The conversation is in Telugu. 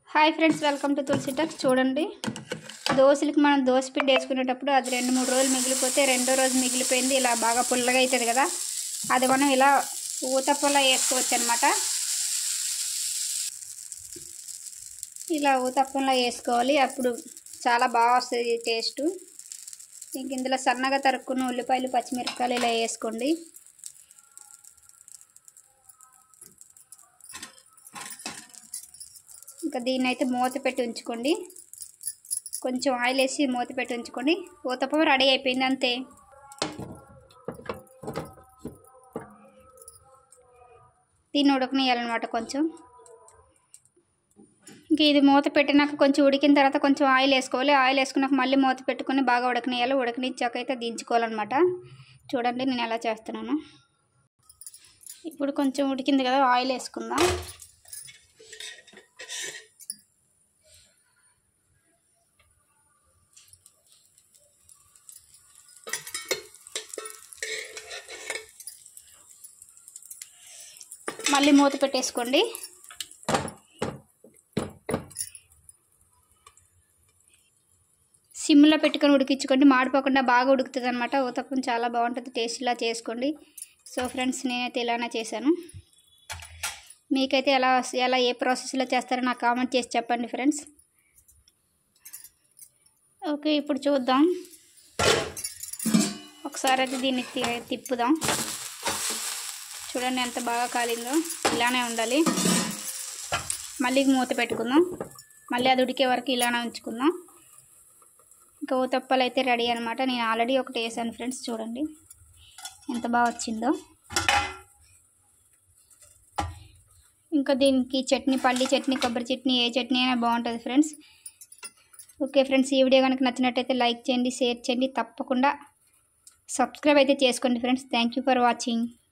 hi friends welcome to Tulasi టక్స్ చూడండి దోశలకి మనం దోశ పిండి వేసుకునేటప్పుడు అది రెండు మూడు రోజులు మిగిలిపోతే రెండో రోజు మిగిలిపోయింది ఇలా బాగా పుల్లగా అవుతుంది కదా అది మనం ఇలా ఊతప్పలా వేసుకోవచ్చు అనమాట ఇలా ఊతప్పంలో వేసుకోవాలి అప్పుడు చాలా బాగా వస్తుంది టేస్ట్ ఇంక ఇందులో సన్నగా తరుక్కున్న ఉల్లిపాయలు పచ్చిమిరపకాయలు ఇలా వేసుకోండి ఇంకా దీన్ని అయితే మూత పెట్టి ఉంచుకోండి కొంచెం ఆయిల్ వేసి మూత పెట్టి ఉంచుకోండి ఊతప్పం రెడీ అయిపోయింది అంతే దీన్ని ఉడకనియాలన్నమాట కొంచెం ఇంక ఇది మూత పెట్టినాక కొంచెం ఉడికిన తర్వాత కొంచెం ఆయిల్ వేసుకోవాలి ఆయిల్ వేసుకున్నాక మళ్ళీ మూత పెట్టుకొని బాగా ఉడకనియాలి ఉడకనిచ్చాక అయితే దించుకోవాలన్నమాట చూడండి నేను ఎలా చేస్తున్నాను ఇప్పుడు కొంచెం ఉడికింది కదా ఆయిల్ వేసుకుందాం మళ్ళీ మూత పెట్టేసుకోండి సిమ్లో పెట్టుకొని ఉడికించుకోండి మాడిపోకుండా బాగా ఉడుకుతుంది అనమాట ఊతప్పం చాలా బాగుంటుంది టేస్ట్ ఇలా చేసుకోండి సో ఫ్రెండ్స్ నేనైతే ఇలానే చేశాను మీకైతే ఎలా ఎలా ఏ ప్రాసెస్లో చేస్తారో నాకు కామెంట్ చేసి చెప్పండి ఫ్రెండ్స్ ఓకే ఇప్పుడు చూద్దాం ఒకసారి అయితే దీన్ని తి- తిప్పుదాం చూడండి ఎంత బాగా కాలిందో ఇలానే ఉండాలి మళ్ళీ మూత పెట్టుకుందాం మళ్ళీ అది ఉడికే వరకు ఇలానే ఉంచుకుందాం ఇంకా ఊతప్పలు అయితే రెడీ అనమాట నేను ఆల్రెడీ ఒకటి వేసాను ఫ్రెండ్స్ చూడండి ఎంత బాగా వచ్చిందో ఇంకా దీనికి చట్నీ పల్లి చట్నీ కొబ్బరి చట్నీ ఏ చట్నీ అయినా బాగుంటుంది ఫ్రెండ్స్ ఓకే ఫ్రెండ్స్ ఈ వీడియో కనుక నచ్చినట్టయితే లైక్ చేయండి షేర్ చేయండి తప్పకుండా సబ్స్క్రైబ్ అయితే చేసుకోండి friends thank you for watching